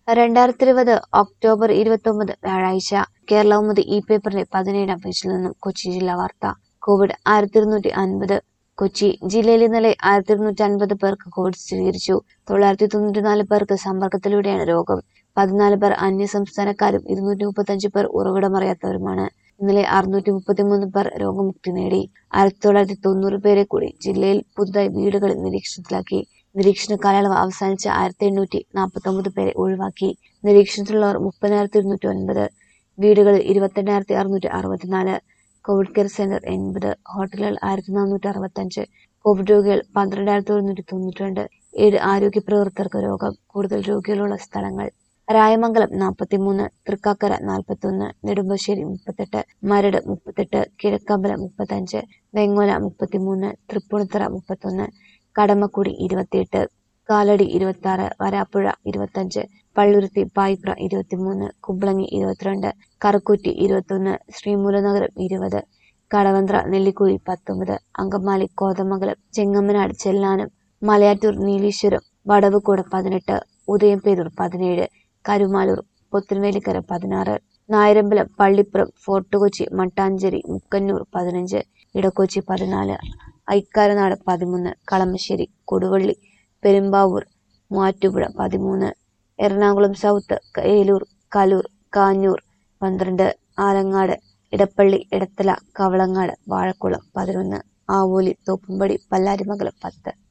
രണ്ടായിരത്തി ഇരുപത് ഒക്ടോബർ ഇരുപത്തൊമ്പത് വ്യാഴാഴ്ച കേരളൗമുദി ഈ പേപ്പറിന്റെ പതിനേഴാം പേജിൽ നിന്നും കൊച്ചി ജില്ലാ വാർത്ത കോവിഡ് ആയിരത്തി ഇരുന്നൂറ്റി അൻപത് കൊച്ചി ജില്ലയിൽ ഇന്നലെ ആയിരത്തി ഇരുന്നൂറ്റി അൻപത് പേർക്ക് കോവിഡ് സ്ഥിരീകരിച്ചു തൊള്ളായിരത്തി തൊണ്ണൂറ്റിനാല് പേർക്ക് സമ്പർക്കത്തിലൂടെയാണ് രോഗം പതിനാല് പേർ അന്യസംസ്ഥാനക്കാരും ഇരുന്നൂറ്റി മുപ്പത്തഞ്ച് പേർ ഉറവിടമറിയാത്തവരുമാണ് ഇന്നലെ അറുന്നൂറ്റി മുപ്പത്തിമൂന്ന് പേർ രോഗമുക്തി നേടി ആയിരത്തി തൊള്ളായിരത്തി തൊണ്ണൂറ് പേരെ കൂടി ജില്ലയിൽ പുതുതായി വീടുകളിൽ നിരീക്ഷണത്തിലാക്കി നിരീക്ഷണ കാലയളവ് അവസാനിച്ച ആയിരത്തി എണ്ണൂറ്റി നാൽപ്പത്തി ഒമ്പത് പേരെ ഒഴിവാക്കി നിരീക്ഷണത്തിലുള്ളവർ മുപ്പതിനായിരത്തി ഇരുന്നൂറ്റി ഒൻപത് വീടുകളിൽ ഇരുപത്തെണ്ണായിരത്തി അറുന്നൂറ്റി അറുപത്തിനാല് കോവിഡ് കെയർ സെന്റർ എൺപത് ഹോട്ടലുകൾ ആയിരത്തി നാനൂറ്റി അറുപത്തഞ്ച് കോവിഡ് രോഗികൾ പന്ത്രണ്ടായിരത്തി ഒരുന്നൂറ്റി തൊണ്ണൂറ്റി രണ്ട് ഏഴ് ആരോഗ്യ പ്രവർത്തകർക്ക് രോഗം കൂടുതൽ രോഗികളുള്ള സ്ഥലങ്ങൾ രായമംഗലം നാൽപ്പത്തിമൂന്ന് തൃക്കാക്കര നാൽപ്പത്തൊന്ന് നെടുമ്പശ്ശേരി മുപ്പത്തെട്ട് മരട് മുപ്പത്തെട്ട് കിഴക്കമ്പലം മുപ്പത്തഞ്ച് വെങ്ങോല മുപ്പത്തിമൂന്ന് തൃപ്പൂണിത്തറ മുപ്പത്തൊന്ന് കടമക്കുടി ഇരുപത്തിയെട്ട് കാലടി ഇരുപത്തി ആറ് വരാപ്പുഴ ഇരുപത്തഞ്ച് പള്ളുരുത്തി പായിപ്ര ഇരുപത്തിമൂന്ന് കുമ്പളങ്ങി ഇരുപത്തിരണ്ട് കറുക്കുറ്റി ഇരുപത്തൊന്ന് ശ്രീമൂലനഗരം ഇരുപത് കടവന്ത്ര നെല്ലിക്കുഴി പത്തൊമ്പത് അങ്കമാലി കോതമംഗലം ചെങ്ങമ്മനാട് ചെല്ലാനം മലയാറ്റൂർ നീലീശ്വരം വടവുകോട് പതിനെട്ട് ഉദയംപേരൂർ പതിനേഴ് കരുമാലൂർ പൊത്തിൻവേലിക്കര പതിനാറ് നായരമ്പലം പള്ളിപ്പുറം ഫോർട്ട് കൊച്ചി മട്ടാഞ്ചേരി മുക്കന്നൂർ പതിനഞ്ച് ഇടക്കൊച്ചി പതിനാല് ഐക്കാരനാട് പതിമൂന്ന് കളമശ്ശേരി കൊടുവള്ളി പെരുമ്പാവൂർ മൂവാറ്റുപുഴ പതിമൂന്ന് എറണാകുളം സൗത്ത് ഏലൂർ കലൂർ കാഞ്ഞൂർ പന്ത്രണ്ട് ആലങ്ങാട് ഇടപ്പള്ളി ഇടത്തല കവളങ്ങാട് വാഴക്കുളം പതിനൊന്ന് ആവോലി തോപ്പുംപടി പല്ലാരിമംഗലം പത്ത്